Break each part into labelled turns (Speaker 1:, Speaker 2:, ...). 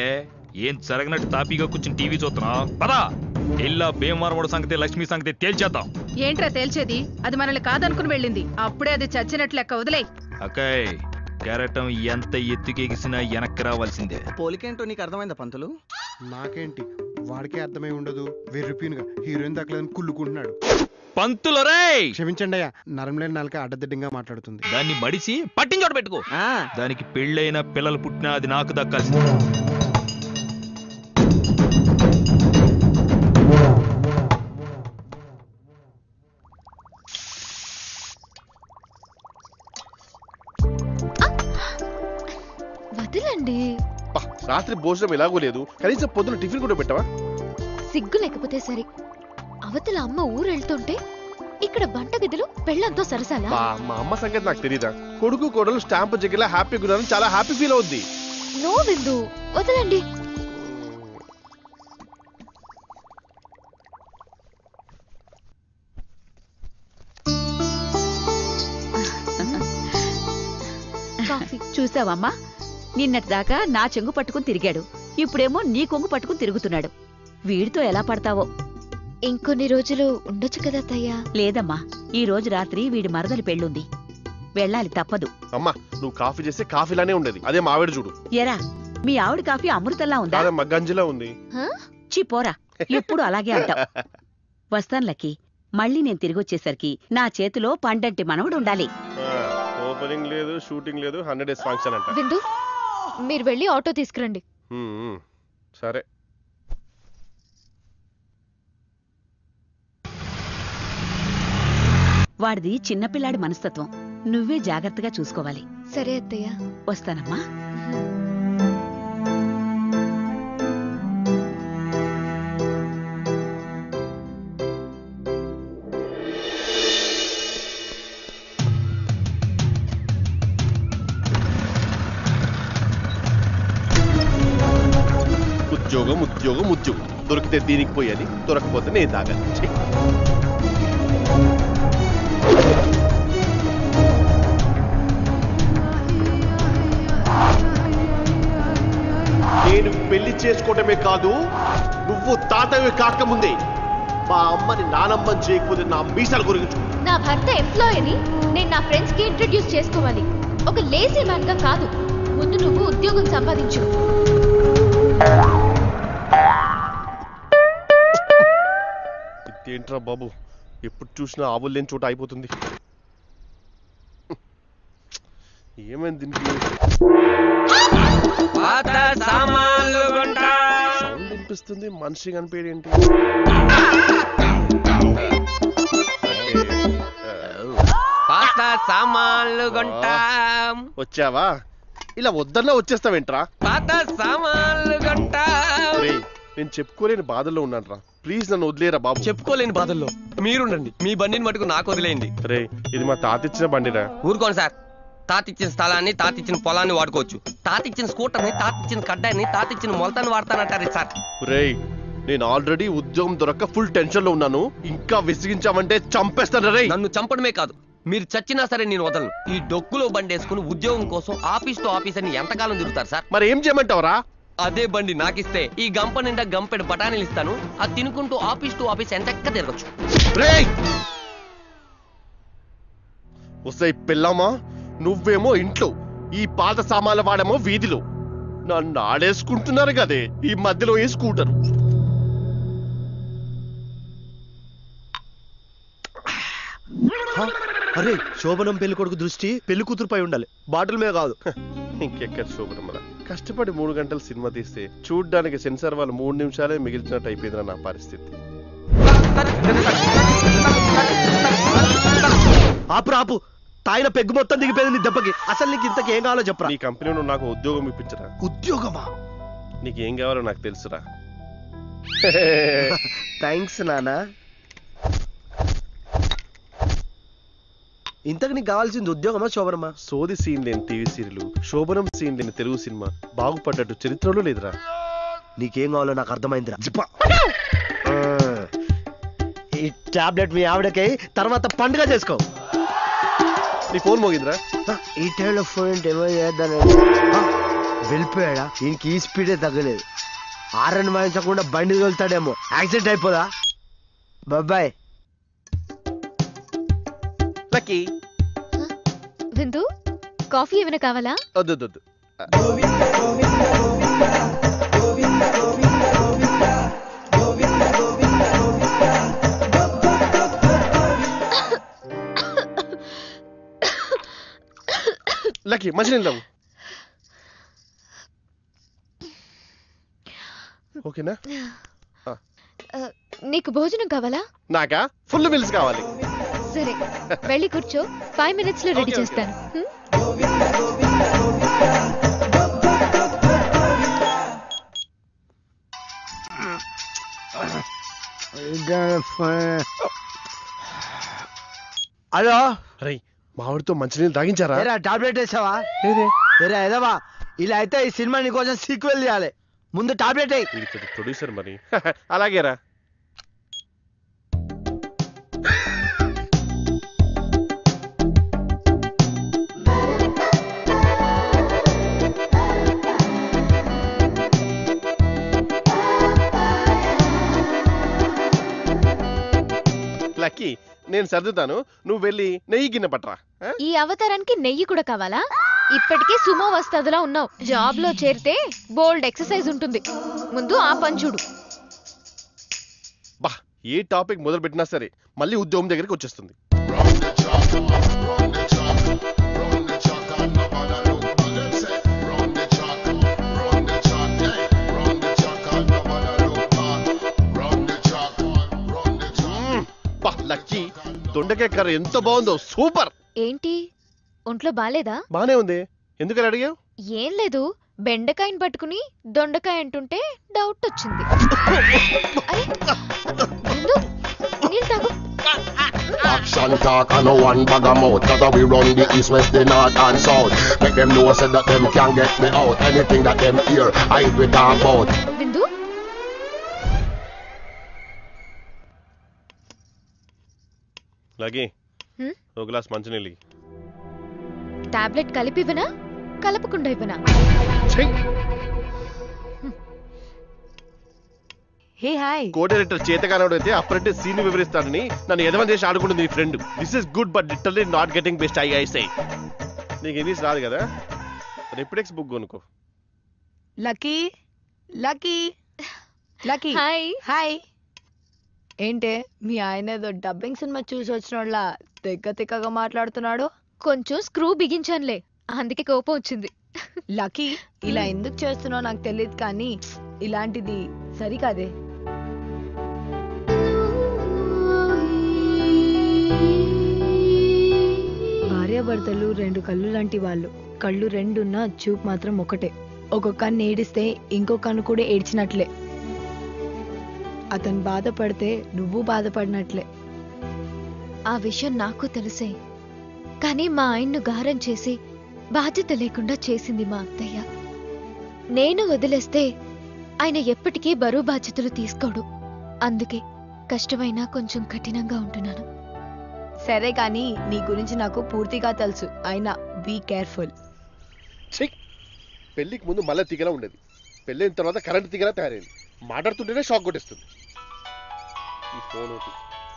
Speaker 1: ఏం జరగనట్టు తాపీగా కూర్చుని టీవీ చూస్తున్నా పదా ఎల్లా భీమవరముడు సంగతి లక్ష్మి సంగతి తేల్చేద్దాం
Speaker 2: ఏంట్రా తేల్చేది అది మనల్ని కాదనుకుని వెళ్ళింది అప్పుడే అది చచ్చినట్లు లెక్క వదిలే
Speaker 1: అక్కయ్ కెరటం ఎంత ఎత్తుకెగిసినా వెనక్కి రావాల్సిందే
Speaker 3: పోలికేంటో నీకు అర్థమైందా పంతులు
Speaker 4: నాకేంటి వాడికే అర్థమై ఉండదు వెర్రిపీనుగా హీరోయిన్ దక్కలేదని కుళ్ళుకుంటున్నాడు
Speaker 1: పంతులు రేయ్
Speaker 4: క్షమించండి అయ్యా నరంలేని నాలుక అడ్డదిడ్డంగా మాట్లాడుతుంది
Speaker 1: దాన్ని మడిసి పట్టించోట పెట్టుకో
Speaker 3: ఆ,
Speaker 1: దానికి పెళ్ళైన పిల్లలు పుట్టినా అది నాకు దక్కాల్సిందే
Speaker 5: వదలండి
Speaker 6: బా, రాత్రి భోజనం ఎలాగో లేదు కనీసం పొద్దున టిఫిన్ కూడా పెట్టవా
Speaker 5: సిగ్గు లేకపోతే సరే అవతల అమ్మ ఊరు వెళ్తుంటే ఇక్కడ వంటగదిలో పెళ్ళంతో సరసాలా
Speaker 6: బా, మా అమ్మ సంగతి నాకు తెలియదా కొడుకు కోడలు స్టాంప్ జగ్గిలా హ్యాపీగా ఉన్నారని చాలా హ్యాపీ ఫీల్ అవుద్ది
Speaker 5: నో విందు వదలండి కాఫీ
Speaker 7: చూసావమ్మా నిన్నటిదాకా నా చెంగు పట్టుకుని తిరిగాడు ఇప్పుడేమో నీ కొంగు పట్టుకుని తిరుగుతున్నాడు వీడితో ఎలా పడతావో
Speaker 5: ఇంకొన్ని రోజులు ఉండొచ్చు కదా అత్తయ్యా
Speaker 7: లేదమ్మా ఈ రోజు రాత్రి వీడి మరదలి పెళ్ళుంది వెళ్ళాలి తప్పదు
Speaker 6: అమ్మా నువ్వు కాఫీ చేస్తే కాఫీలానే ఉండేది అదే మావిడ చూడు
Speaker 7: ఎరా మీ ఆవిడ కాఫీ అమృతంలా ఉందా
Speaker 6: కాదమ్మా గంజిలా ఉంది
Speaker 7: చి పోరా ఎప్పుడు అలాగే అంటావు వస్తాను లక్కీ మళ్ళీ నేను తిరిగొచ్చేసరికి నా చేతిలో పండంటి మనవడు ఉండాలి
Speaker 6: ఓపెనింగ్ లేదు షూటింగ్ లేదు హండ్రెడ్ డేస్ ఫంక్షన్ అంట
Speaker 5: విందు మీరు వెళ్ళి ఆటో తీసుకురండి
Speaker 6: ఉమ్, ఉమ్. సరే
Speaker 7: వాడిది చిన్నపిల్లాడి మనస్తత్వం నువ్వే జాగ్రత్తగా చూసుకోవాలి
Speaker 5: సరే అత్తయ్య
Speaker 7: వస్తానమ్మా
Speaker 6: ఉద్యోగం ఉద్యోగం ఉద్యోగం దొరికితే దీనికి పోయాలి దొరకపోతే నేను తాగాలి ఛీ. నేను పెళ్లి చేసుకోవటమే కాదు నువ్వు తాతవి కాకముందే మా అమ్మని నానమ్మని చేయకపోతే నా మీసాల గురించి
Speaker 5: నా భర్త ఎంప్లాయీని నేను నా ఫ్రెండ్స్ కి ఇంట్రడ్యూస్ చేసుకోవాలి ఒక లేజీ మ్యాన్ గా కాదు ముందు నువ్వు ఉద్యోగం సంపాదించు
Speaker 6: ఇదేంట్రా బాబు ఎప్పుడు చూసినా ఆవులు లేని చోట అయిపోతుంది ఏమైంది దీనికి
Speaker 8: పాత సామాన్లు కొంటా
Speaker 6: సౌండ్ వినిపిస్తుంది మనిషి కనిపించేది ఏంటి
Speaker 8: పాత సామాన్లు కొంటాం
Speaker 6: వచ్చావా ఇలా వద్దన్నా వచ్చేస్తావేంట్రా
Speaker 8: పాత సామాన్లు కొంటాం
Speaker 6: రేయ్, నేను చెప్పుకోలేని బాధల్లో ఉన్నాను ప్లీజ్ నన్ను వదిలేరా బాబు
Speaker 8: చెప్పుకోలేని బాధల్లో మీరుండండి మీ బండిని మటుకు నాకు వదిలేయండి
Speaker 6: రే ఇది మా తాత ఇచ్చిన బండిరా
Speaker 8: ఊరుకోండి సార్ తాతిచ్చిన స్థలాన్ని తాతిచ్చిన పొలాన్ని వాడుకోవచ్చు తాతిచ్చిన స్కూటర్ని తాతిచ్చిన కడ్డాయిని తాతిచ్చిన మొలతాన్ని వాడతానంటారు సార్
Speaker 6: రేయ్ నేను ఆల్రెడీ ఉద్యోగం దొరక్క ఫుల్ టెన్షన్ లో ఉన్నాను ఇంకా విసిగించావంటే చంపేస్తాను రేయ్
Speaker 8: నన్ను చంపడమే కాదు మీరు చచ్చినా సరే నేను వదలను ఈ డొక్కులో బండి వేసుకుని ఉద్యోగం కోసం ఆఫీస్ టు ఆఫీస్ అని ఎంతకాలం తిరుగుతారు సార్
Speaker 6: మరి ఏం చేయమంటావరా
Speaker 8: అదే బండి నాకిస్తే ఈ గంప నిండా గంపెడు బఠానీలు ఇస్తాను అది తినుకుంటూ ఆఫీస్ టు ఆఫీస్ ఎంతక్క తిరగచ్చు
Speaker 6: రేయ్ వస్తాయి పిల్లమా నువ్వేమో ఇంట్లో ఈ పాత సామాన్లు వాడేమో వీధిలో నన్ను ఆడేసుకుంటున్నారు కదే ఈ మధ్యలో ఈ స్కూటర్
Speaker 9: అరే శోభనం పెళ్లి కొడుకు దృష్టి పెళ్లి కూతురుపై ఉండాలి బాటిల్ మీద కాదు
Speaker 6: ఇంకెక్కడ శోభనం రా కష్టపడి మూడు గంటలు సినిమా తీస్తే చూడ్డానికి సెన్సార్ వాళ్ళు మూడు నిమిషాలే మిగిల్చినట్టు అయిపోయిందిరా నా పరిస్థితి
Speaker 9: ఆపు ఆపు తాయిన పెగ్గు మొత్తం దిగిపోయింది నీ దెబ్బకి అసలు నీకు ఇంతకి ఏం కావాలో చెప్పరా
Speaker 6: నీ కంపెనీలో నాకు ఉద్యోగం ఇప్పించరా
Speaker 9: ఉద్యోగమా
Speaker 6: నీకేం కావాలో నాకు తెలుసురా
Speaker 9: థ్యాంక్స్ నానా ఇంతకు నీకు కావాల్సింది ఉద్యోగమా శోభనమా
Speaker 6: సోది సీన్ లేని టీవీ సీరియల్ శోభనం సీన్ లేని తెలుగు సినిమా బాగుపడ్డట్టు చరిత్రలో లేదురా
Speaker 9: నీకేం కావాలో నాకు అర్థమైందిరా జిప్ప. ఆ, ఈ టాబ్లెట్ మీ ఆవిడకై తర్వాత పండుగ చేసుకో
Speaker 6: నీ ఫోన్ మోగిందిరా
Speaker 9: ఈ టైంలో ఫోన్ ఏమో చేద్దాను వెళ్ళిపోయాడా ఈయనకి ఈ స్పీడే తగ్గలేదు ఆరని వాయించకుండా బండి తోలుతాడేమో యాక్సిడెంట్ అయిపోదా బాబాయ్
Speaker 6: లక్కీ
Speaker 5: విందు కాఫీ ఏమైనా కావాలా
Speaker 6: వద్దు వద్దు, వద్దు లక్కీ మంచినీళ్ళు తాగు. ఓకేనా
Speaker 5: ఆ, నీకు భోజనం కావాలా
Speaker 6: నాకా ఫుల్ మిల్స్ కావాలి
Speaker 5: సరే వెళ్ళి కూర్చో ఫైవ్ మినిట్స్ లో రెడీ
Speaker 6: ఓకే, ఓకే.
Speaker 5: చేస్తాను హ్మ్?
Speaker 9: హలో
Speaker 6: రై మామిడితో మంచినీళ్ళు తాగించారా
Speaker 9: ఏరా టాబ్లెట్ వేసావా ఏరా ఏదవా ఇలా అయితే ఈ సినిమా నీకోసం సీక్వెల్ చేయాలి ముందు టాబ్లెట్ వేయి
Speaker 6: వీడి పెద్ద ప్రొడ్యూసర్ మరి అలాగేరా లక్కీ నేను సర్దుతాను నువ్వు వెళ్ళి నెయ్యి గిన్నె పట్టరా ఆ?
Speaker 5: ఈ అవతారానికి నెయ్యి కూడా కావాలా ఇప్పటికే సుమో వస్తదిలా ఉన్నావు జాబ్ లో చేరితే బోల్డ్ ఎక్సర్సైజ్ ఉంటుంది ముందు ఆ పని చూడు
Speaker 6: బా ఏ టాపిక్ మొదలు పెట్టినా సరే మళ్ళీ ఉద్యోగం దగ్గరికి వచ్చేస్తుంది మ్మ్. బా లక్కీ దొండకాయ కర్ర ఎంత బాగుందో సూపర్
Speaker 5: ఏంటి ఒంట్లో బాలేదా
Speaker 6: బానే ఉంది ఎందుకని అడిగావు
Speaker 5: ఏం లేదు బెండకాయని పట్టుకుని దొండకాయ అంటుంటే డౌట్ వచ్చింది అరే, బిందు, నీళ్ళు తాగు
Speaker 10: Action talk and no one bag of mouth Cause we run the east, west, the north and south Make them know say that them can't get me out Anything that them hear, I we talk about
Speaker 5: బిందు
Speaker 6: లగి
Speaker 5: హ్మ్?
Speaker 6: ఒక glass మంచినీళ్ళు
Speaker 5: tablet కలిపి ఇవ్వనా కలపకుండా ఇవ్వనా
Speaker 2: hey hi
Speaker 6: co director చేతగానోడు అయితే apprentice scene వివరిస్తానని నన్ను ఎదవని చేసి ఆడుకుంటుంది నీ friend this is good but literally not getting best I I సై నీకు ఇంగ్లీష్ రాదు కదా రిప్డెక్స్ బుక్ కొనుక్కో
Speaker 2: lucky lucky lucky
Speaker 5: hi
Speaker 2: hi ఏంటే మీ ఆయన ఏదో డబ్బింగ్ సినిమా చూసి వచ్చినోళ్ళ తెగ్గ తిక్కగా మాట్లాడుతున్నాడు
Speaker 5: కొంచెం స్క్రూ బిగించానులే అందుకే కోపం వచ్చింది
Speaker 2: లక్కీ ఇలా ఎందుకు చేస్తున్నావు నాకు తెలియదు కానీ ఇలాంటిది సరికాదే భార్యాభర్తలు రెండు కళ్ళు లాంటి వాళ్ళు కళ్ళు రెండున్నా చూపు మాత్రం ఒకటే ఒక కన్ను ఏడిస్తే ఇంకో కన్ను కూడా ఏడ్చినట్లే అతను బాధపడితే నువ్వు బాధపడినట్లే
Speaker 5: ఆ విషయం నాకు తెలుసే కానీ మా ఆయన్ను గారం చేసి బాధ్యత లేకుండా చేసింది మా అత్తయ్య నేను వదిలేస్తే ఆయన ఎప్పటికీ బరువు బాధ్యతలు తీసుకోడు అందుకే కష్టమైనా కొంచెం కఠినంగా ఉంటున్నాను
Speaker 2: సరే కానీ నీ గురించి నాకు పూర్తిగా తెలుసు అయినా బీ కేర్ఫుల్
Speaker 6: ఛీ! పెళ్లికి ముందు మళ్ళీ తీగలా ఉండేది పెళ్ళైన తర్వాత కరెంట్ తీగలా తయారైంది మాట్లాడుతుంటేనే షాక్ కొట్టేస్తుంది ఈ ఫోన్ ఒకటి.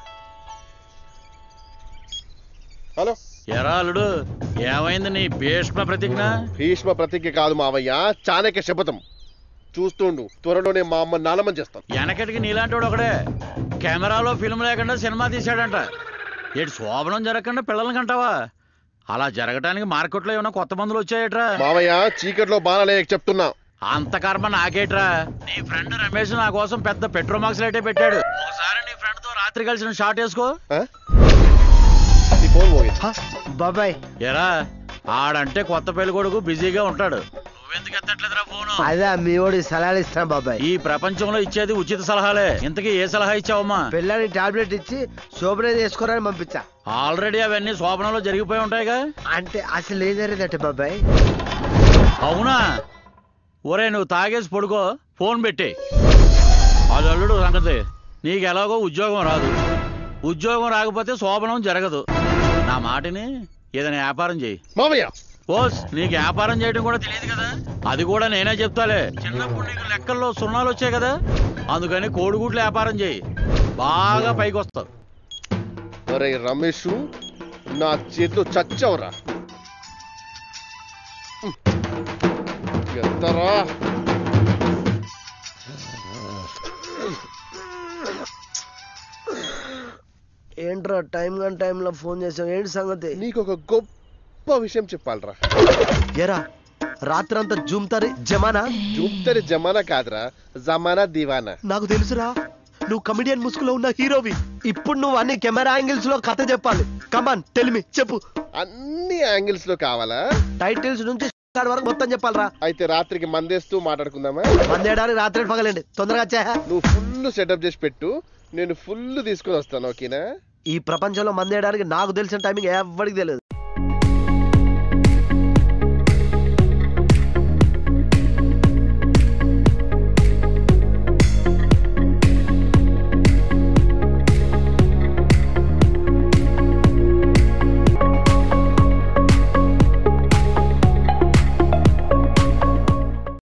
Speaker 6: హలో
Speaker 11: ఎరా అల్లుడు ఏమైంది నీ భీష్మ ప్రతిజ్ఞ
Speaker 6: భీష్మ ప్రతిజ్ఞ కాదు మావయ్య చాణక్య శపథం చూస్తుండు త్వరలోనే మా అమ్మ నానమని చేస్తాను
Speaker 11: వెనకటికి నీలాంటి ఒకడే కెమెరాలో ఫిల్మ్ లేకుండా సినిమా తీశాడంట ఏడు శోభనం జరగకుండా పిల్లల్ని కంటావా అలా జరగటానికి మార్కెట్లో ఏమైనా కొత్త మందులు వచ్చాయట్రా
Speaker 6: మావయ్య చీకట్లో బాణాలే చెప్తున్నా
Speaker 11: అంత కర్మ నాకేట్రా నీ ఫ్రెండ్ రమేష్ నా కోసం పెద్ద పెట్రోమాక్స్ లైటే పెట్టాడు ఒకసారి నీ ఫ్రెండ్ తో రాత్రి కలిసిన షాట్ వేసుకో
Speaker 6: ఆ? ఈ ఫోన్ పోయింది
Speaker 9: బాబాయ్
Speaker 11: ఎరా ఆడంటే కొత్త పెళ్లి కొడుకు బిజీగా ఉంటాడు నువ్వెందుకు ఎత్తట్లేదురా ఫోను
Speaker 9: అదే మీ వాడి సలహాలు ఇస్తాను బాబాయ్
Speaker 11: ఈ ప్రపంచంలో ఇచ్చేది ఉచిత సలహాలే ఇంతకీ ఏ సలహా ఇచ్చావమ్మా
Speaker 9: పిల్లని టాబ్లెట్ ఇచ్చి శోభన చేసుకోరని పంపించా
Speaker 11: ఆల్రెడీ అవన్నీ శోభనంలో జరిగిపోయి ఉంటాయిగా
Speaker 9: అంటే అసలు ఏం జరిగిందంటే బాబాయ్
Speaker 11: అవునా ఒరే నువ్వు తాగేసి పడుకో ఫోన్ పెట్టి అది అల్లుడు సంగతి నీకు ఎలాగో ఉద్యోగం రాదు ఉద్యోగం రాకపోతే శోభనం జరగదు నా మాటని ఏదైనా వ్యాపారం చేయి
Speaker 6: మావయ్య
Speaker 11: ఓస్ నీకు వ్యాపారం చేయడం కూడా తెలియదు కదా అది కూడా నేనే చెప్తాలే చిన్నప్పుడు నీకు లెక్కల్లో సున్నాలు వచ్చాయి కదా అందుకని కోడిగుడ్లు వ్యాపారం చేయి బాగా పైకి వస్తావు
Speaker 6: ఒరే రమేష్ నా చేతిలో చచ్చవరా ఎంతరా
Speaker 9: ఏంట్రా టైం కానీ టైంలో ఫోన్ చేసావు ఏంటి సంగతి
Speaker 6: నీకు ఒక గొప్ప విషయం చెప్పాలరా
Speaker 9: ఎరా రాత్రంతా జూమ్తారి జమానా
Speaker 6: జూప్తరి జమానా కాదురా జమానా దివానా
Speaker 9: నాకు తెలుసురా నువ్వు కమిడియన్ ముసుగులో ఉన్న హీరోవి ఇప్పుడు నువ్వు అన్ని కెమెరా యాంగిల్స్ లో కథ చెప్పాలి కమాన్ టెలిమి చెప్పు
Speaker 6: అన్ని యాంగిల్స్ లో కావాలా
Speaker 9: టైటిల్స్ నుంచి start వరకు మొత్తం చెప్పాలరా
Speaker 6: అయితే రాత్రికి మందేస్తూ మాట్లాడుకుందామా
Speaker 9: మందేయడానికి రాత్రి పగలండి తొందరగా వచ్చా
Speaker 6: నువ్వు ఫుల్ సెటప్ చేసి పెట్టు నేను ఫుల్ తీసుకొని వస్తాను ఓకేనా
Speaker 9: ఈ ప్రపంచంలో మందేయడానికి నాకు తెలిసిన టైమింగ్ ఎవరికి తెలియదు